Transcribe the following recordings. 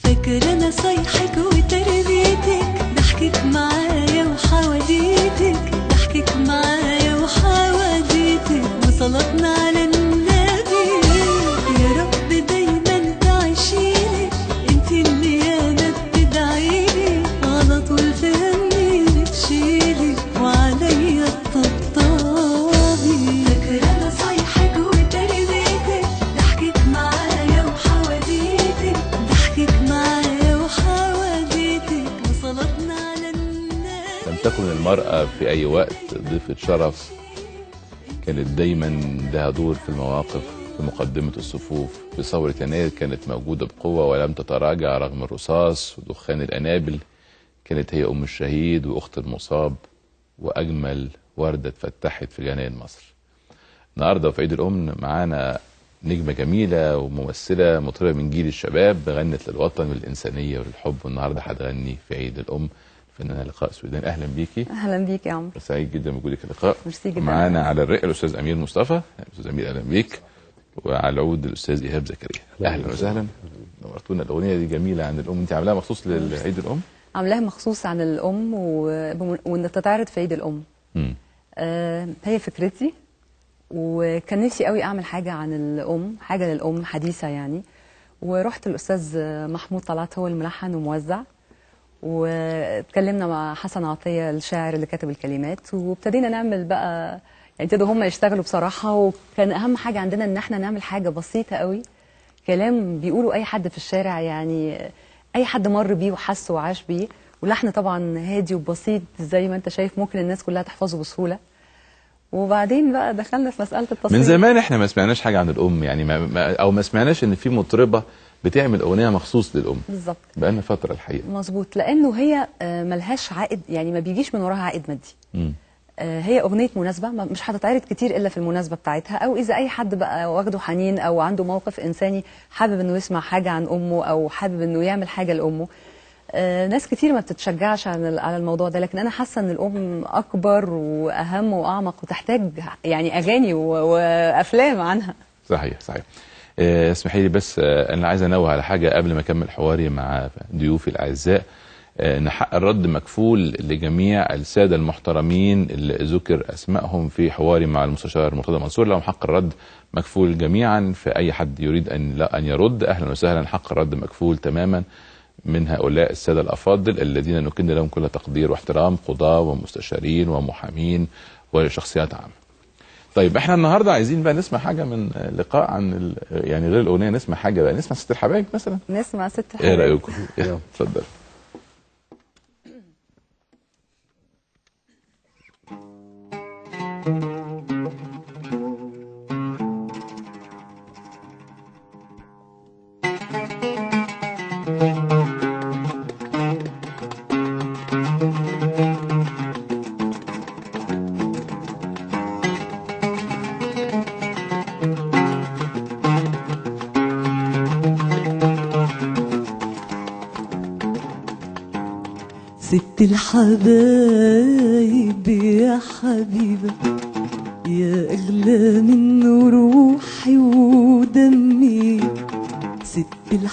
فاكر انا صيحك وتربيتك ضحكك معايا وحواديتك ضحكك معايا وحواديتك وصلاتنا على النبي يا رب دايما تعيشيلي انت اللي ياما بتدعيلي على طول في همي بتشيلي وعليا الطبطابي فاكر انا صيحك وتربيتك ضحكك معايا وحواديتك ضحكك معايا وحواديتك وصلاتنا على النبي لم تكن المرأة في أي وقت ضيفة شرف كانت دايما لها دور في المواقف في مقدمة الصفوف في ثورة يناير كانت موجودة بقوة ولم تتراجع رغم الرصاص ودخان الأنابل كانت هي أم الشهيد وأخت المصاب وأجمل وردة اتفتحت في جناين مصر النهارده في عيد الأم معانا نجمة جميلة وممثلة مطربة من جيل الشباب غنت للوطن والإنسانية وللحب والنهارده هتغني في عيد الأم فنانة لقاء سويدان أهلا بيكي اهلا بيك يا عمرو سعيد جدا بوجودك في اللقاء ميرسي جدا. معانا على الرئه الاستاذ امير مصطفى الاستاذ امير اهلا بيك وعلى العود الاستاذ ايهاب زكريا اهلا وسهلا نورتونا الاغنيه دي جميله عن الام انت عاملاها مخصوص لعيد الام عاملاها مخصوص عن الام وبم- وان تتعرض في عيد الام امم آه هي فكرتي وكان نفسي قوي اعمل حاجه عن الام حاجه للام حديثه يعني ورحت الاستاذ محمود طلعت هو الملحن وموزع واتكلمنا مع حسن عطيه الشاعر اللي كاتب الكلمات وابتدينا نعمل بقى يعني ابتدوا هم يشتغلوا بصراحه وكان اهم حاجه عندنا ان احنا نعمل حاجه بسيطه قوي كلام بيقولوا اي حد في الشارع يعني اي حد مر بيه وحس وعاش بيه ولحن طبعا هادي وبسيط زي ما انت شايف ممكن الناس كلها تحفظه بسهوله وبعدين بقى دخلنا في مساله التصوير من زمان احنا ما سمعناش حاجه عن الام يعني ما ما او ما سمعناش ان في مطربه بتعمل اغنيه مخصوص للام بالظبط بقالنا فتره الحقيقه مظبوط لانه هي آه، ملهاش عائد يعني ما بيجيش من وراها عائد مادي امم آه، هي اغنيه مناسبه ما- مش هتتعرض كتير الا في المناسبه بتاعتها او اذا اي حد بقى واخده حنين او عنده موقف انساني حابب انه يسمع حاجه عن امه او حابب انه يعمل حاجه لامه آه، ناس كتير ما بتتشجعش عن ال- على الموضوع ده لكن انا حاسه ان الام اكبر واهم واعمق وتحتاج يعني اغاني و- وافلام عنها صحيح صحيح آه، اسمحي لي بس آه، انا عايز انوه على حاجه قبل ما اكمل حواري مع ضيوفي الاعزاء آه، ان حق الرد مكفول لجميع الساده المحترمين اللي ذكر اسمائهم في حواري مع المستشار مرتضى منصور لهم حق الرد مكفول جميعا في اي حد يريد ان لا ان يرد اهلا وسهلا حق الرد مكفول تماما من هؤلاء الساده الافاضل الذين نكن لهم كل تقدير واحترام قضاه ومستشارين ومحامين وشخصيات عامه. طيب احنا النهارده عايزين بقى نسمع حاجه من لقاء عن ال- يعني غير الاغنيه نسمع حاجه بقى نسمع ست الحبايب مثلا نسمع ست ايه حبايب. رايكم؟ يلا، اتفضل ست الحبايب يا حبيبة يا أغلى من روحي ودمي ست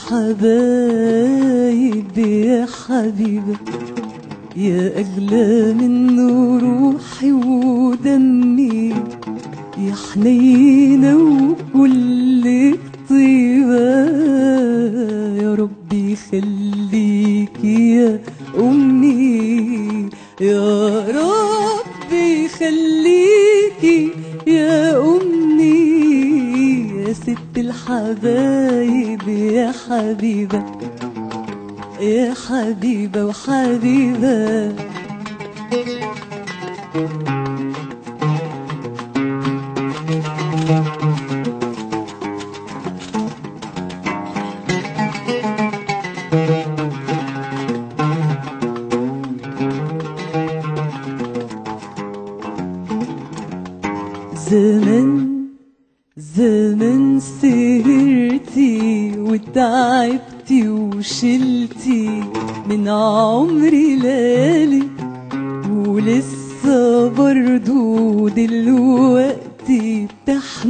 الحبايب يا حبيبة يا أغلى من روحي ودمي يا حنينة وكل طيبة يا ربي خليكي يا أمي يا ربي خليكي يا أمي يا ست الحبايب يا حبيبة يا حبيبة وحبيبة زمان زمان سهرتي وتعبتي وشلتي من عمري ليالي ولسه برضو دلوقتي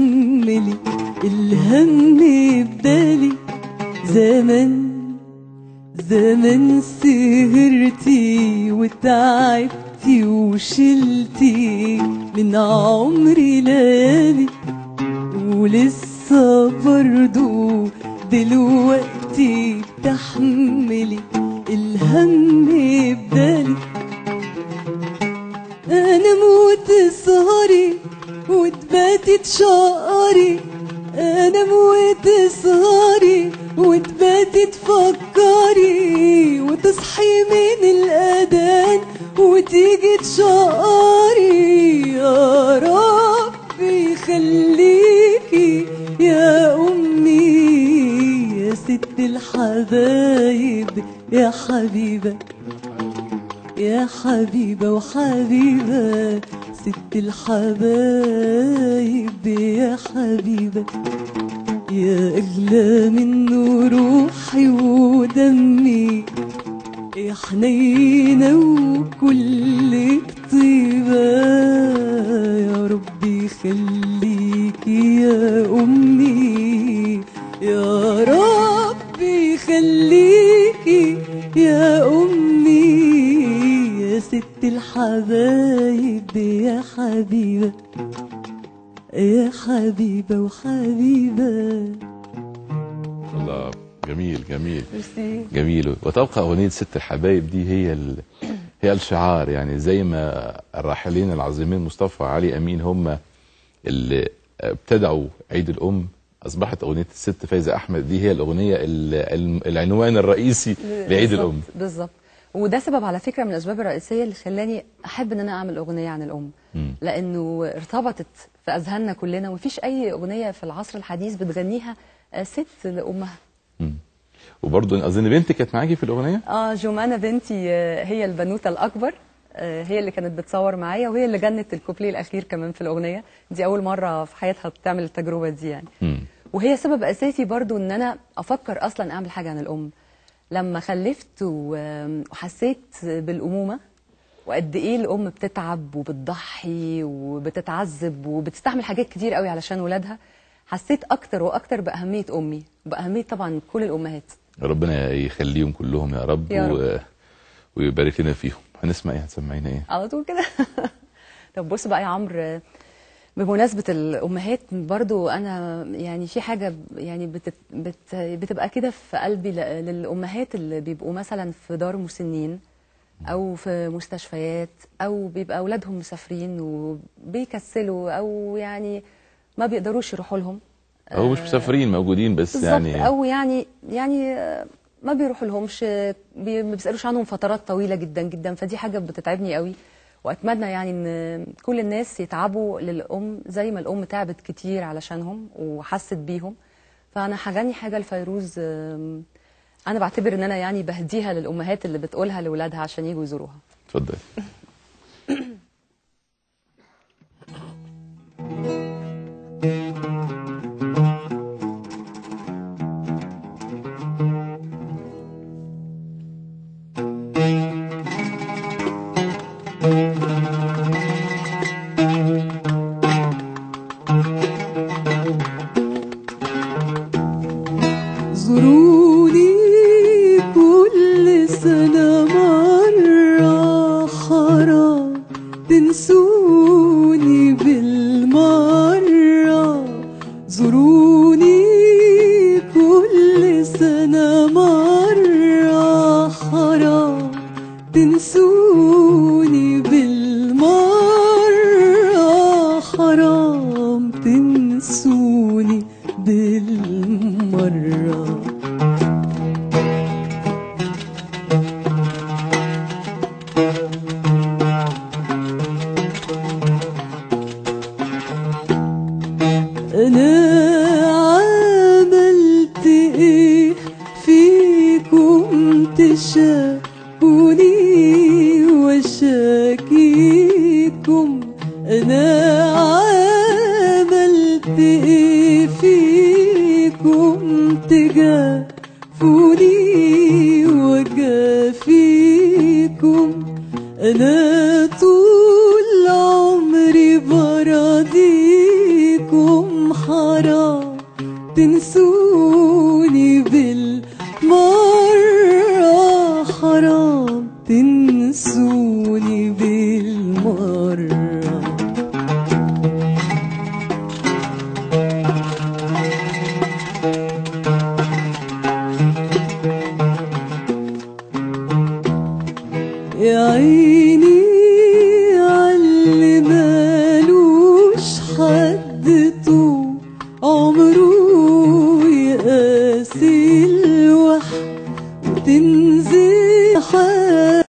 بتحملي الهم بدالي زمان زمان سهرتي وتعبتي وشلتي من عمري ليالي ولسه برضو دلوقتي بتحملي الهم بدالي انا موت سهري وتباتي تشقري انا موت سهري وتباتي تفكري وتصحي من الاذان وتيجي تشقري يا ربي خليكي يا امي يا ست الحبايب يا حبيبه يا حبيبة وحبيبة ست الحبايب يا حبيبة يا أغلى من روحي ودمي يا حنينة وكل طيبة يا ربي خليكي يا أمي يا ربي خليكي يا أمي يا ست الحبايب يا حبيبة يا حبيبة وحبيبة الله جميل جميل ميرسي جميل وتبقى أغنية ست الحبايب دي هي ال... هي الشعار يعني زي ما الراحلين العظيمين مصطفى علي أمين هم اللي ابتدعوا عيد الأم أصبحت أغنية الست فايزة أحمد دي هي الأغنية ال- العنوان الرئيسي لعيد بالظبط- الأم بالظبط وده سبب على فكره من الاسباب الرئيسيه اللي خلاني احب ان انا اعمل اغنيه عن الام مم. لانه ارتبطت في اذهاننا كلنا ومفيش اي اغنيه في العصر الحديث بتغنيها آه، ست لامها مم. وبرضه أظن بنتي كانت معاكي في الأغنية اه جمانة بنتي آه، هي البنوته الاكبر آه، هي اللي كانت بتصور معايا وهي اللي جنت الكوبليه الاخير كمان في الاغنيه دي اول مره في حياتها بتعمل التجربه دي يعني مم. وهي سبب اساسي برضو ان انا افكر اصلا اعمل حاجه عن الام لما خلفت و- وحسيت بالامومه وقد ايه الام بتتعب وبتضحي وبتتعذب وبتستحمل حاجات كتير قوي علشان ولادها حسيت اكتر واكتر باهميه امي وباهميه طبعا كل الامهات ربنا يخليهم كلهم يا رب, يا و... ويبارك لنا فيهم هنسمع ايه هتسمعينا ايه على طول كده طب بص بقى يا عمرو بمناسبة الأمهات برضو أنا يعني في حاجة يعني بتت بت بتبقى كده في قلبي ل- للأمهات اللي بيبقوا مثلا في دار مسنين أو في مستشفيات أو بيبقى أولادهم مسافرين وبيكسلوا أو يعني ما بيقدروش يروحوا لهم هو مش مسافرين موجودين بس بالظبط يعني او يعني يعني آه، ما بيروحوا لهمش آه، بي- ما بيسالوش عنهم فترات طويله جدا جدا فدي حاجه بتتعبني قوي واتمنى يعني ان كل الناس يتعبوا للام زي ما الام تعبت كتير علشانهم وحست بيهم فانا هغني حاجه لفيروز آم، انا بعتبر ان انا يعني بهديها للامهات اللي بتقولها لاولادها عشان يجوا يزوروها اتفضل زوروني كل سنة مرة حرام تنسوني بالمرة زوروني كل سنة مرة حرام تنسوني بالمرة حرام تنسوني بالمرة أنا عملت إيه فيكم تشاهوني وشاكيكم أنا عملت إيه فيكم تجافوني وجافيكم أنا طول عمري براضيكم حرام تنسوني بالمرة يا عيني عاللي مالوش حد طول عمره يقاسي الوحد وتنزل حال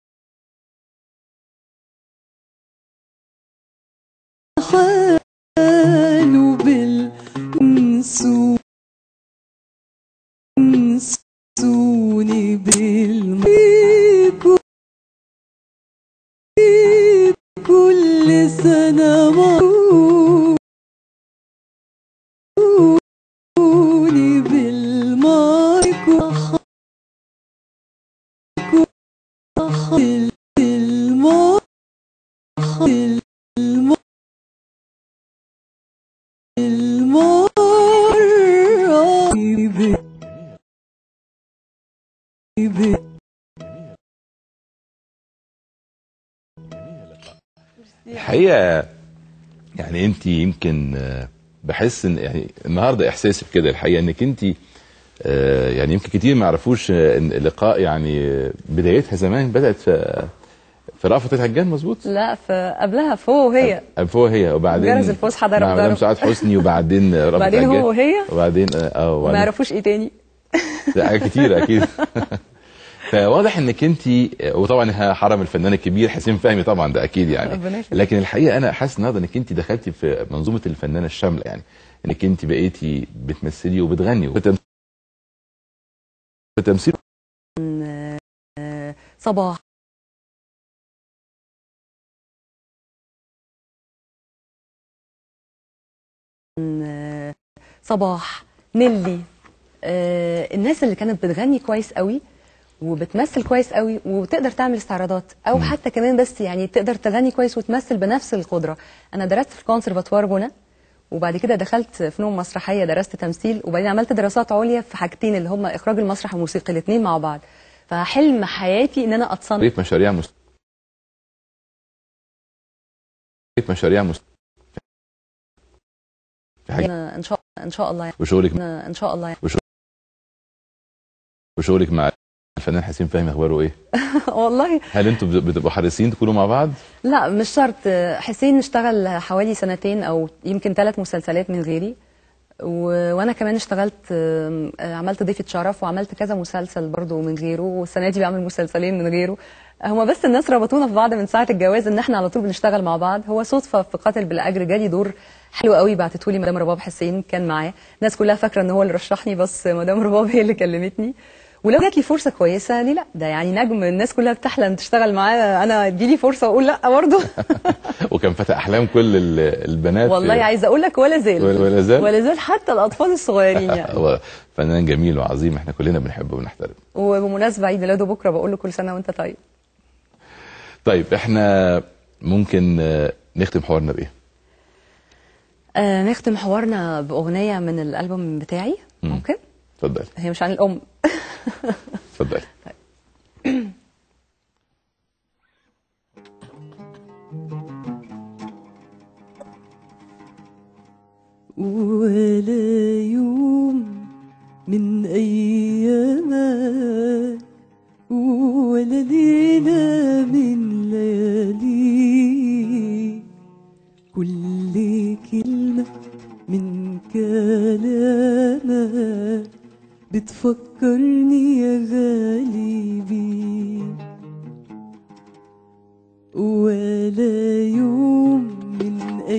حاله بالنسو نسوني بالميكو كل سنة مروني بالمايكو بالمايكو بالمايكو المرة الحقيقه يعني انت يمكن آه، بحس ان يعني النهارده احساسي بكده الحقيقه انك انت آه، يعني يمكن كتير ما يعرفوش آه، ان اللقاء يعني آه، بدايتها زمان بدات في في رأفت الهجان مظبوط؟ لا فقبلها فوق وهي فوق هي وبعدين جرس الفسحة ضرب مع مدام ضرب. سعاد حسني وبعدين رأفت بعدين الهجان. هو وهي وبعدين اه آه، ما وبعدين يعرفوش ايه تاني لا حاجات كتير اكيد فواضح انك انت وطبعا حرم الفنان الكبير حسين فهمي طبعا ده اكيد يعني ربنا يخليك. لكن الحقيقه انا حاسس النهارده انك انت دخلتي في منظومه الفنانه الشامله يعني انك انت بقيتي بتمثلي وبتغني وبتم- بتمثيل صباح صباح نيلي آه، الناس اللي كانت بتغني كويس قوي وبتمثل كويس قوي وتقدر تعمل استعراضات او حتى كمان بس يعني تقدر تغني كويس وتمثل بنفس القدره انا درست في الكونسرفاتوار غنى وبعد كده دخلت فنون مسرحيه درست تمثيل وبعدين عملت دراسات عليا في حاجتين اللي هم اخراج المسرح والموسيقى الاثنين مع بعض فحلم حياتي ان انا اتصنف قريت مشاريع مست... قريت مشاريع مست... في حاجة ان شاء ان شاء الله يعني. وشغلك ان شاء الله يعني. وشغلك مع الفنان حسين فهمي اخباره ايه؟ والله هل انتوا بت- بتبقوا حريصين تكونوا مع بعض؟ لا مش شرط حسين اشتغل حوالي سنتين او يمكن ثلاث مسلسلات من غيري و... وانا كمان اشتغلت آم، آه، عملت ضيفة شرف وعملت كذا مسلسل برضو من غيره والسنه دي بعمل مسلسلين من غيره هما بس الناس ربطونا في بعض من ساعه الجواز ان احنا على طول بنشتغل مع بعض هو صدفه في قاتل بالاجر جالي دور حلو قوي بعتته لي مدام رباب حسين كان معاه الناس كلها فاكره ان هو اللي رشحني بس مدام رباب هي اللي كلمتني ولو جات لي فرصه كويسه ليه لا ده يعني نجم الناس كلها بتحلم تشتغل معاه انا اديلي فرصه واقول لا برضه وكان فتى احلام كل ال- البنات والله عايزه اقول لك ولا زال ولا- ولا زال؟ ولا زال حتى الاطفال الصغيرين يعني هو فنان جميل وعظيم احنا كلنا بنحبه ونحترمه وبمناسبه عيد ميلاده بكره بقول له كل سنه وانت طيب طيب احنا ممكن آه، نختم حوارنا بايه؟ آه نختم حوارنا باغنيه من الالبوم بتاعي مم. ممكن اتفضلي هي مش عن الام اتفضلي ولا يوم من أيامك ولا ليلة من لياليك كل كلمة من كلامك بتفكرني يا غالي بيك ولا يوم من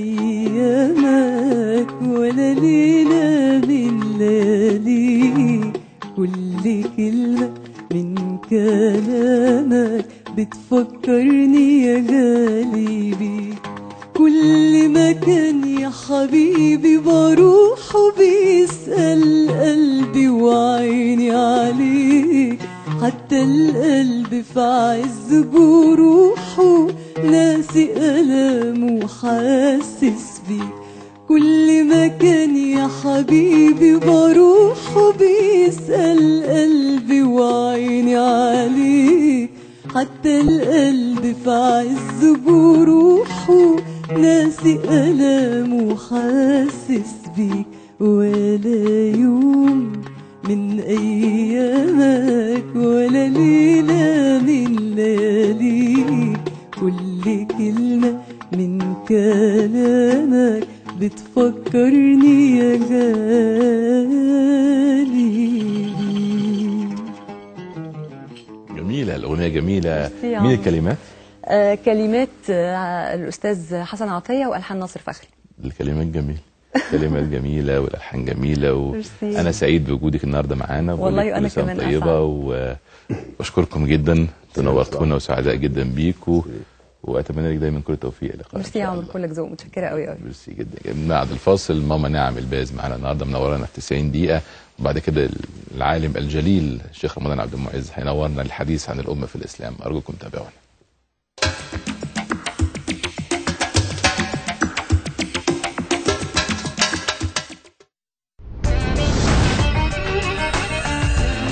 أيامك ولا ليلة من لياليك كل كلمة من كلامك بتفكرني يا غالي بيك كل مكان يا حبيبي بروح وبيسأل قلبي وعيني عليك حتى القلب في عز جروحه ناسي ألامه وحاسس بيك كل مكان يا حبيبي بروح وبيسأل قلبي وعيني عليك حتى القلب في عز جروحه ناسي ألامه وحاسس بيك ولا يوم من أيامك ولا ليلة من لياليك بتفكرني يا غالي جميله الاغنيه جميله ميرسي يا مين عمرو. الكلمات آه كلمات آه الاستاذ حسن عطيه والحان ناصر فخري الكلمات جميله الكلمات جميله والالحان جميله ميرسي. وانا سعيد بوجودك النهارده معانا وبقول والله لك كل أنا سنة كمان طيبه أسعد. وبشكركم جدا تنورتونا وسعداء جدا بيكوا واتمنى لك دايما كل التوفيق يا لقاء إن ميرسي شاء يا عمرو الله. كلك ذوق متشكره قوي قوي ميرسي جدا جدا بعد الفاصل ماما نعم الباز معانا النهارده منورانا في 90 دقيقه وبعد كده العالم الجليل الشيخ رمضان عبد المعز هينورنا الحديث عن الامه في الاسلام ارجوكم تابعونا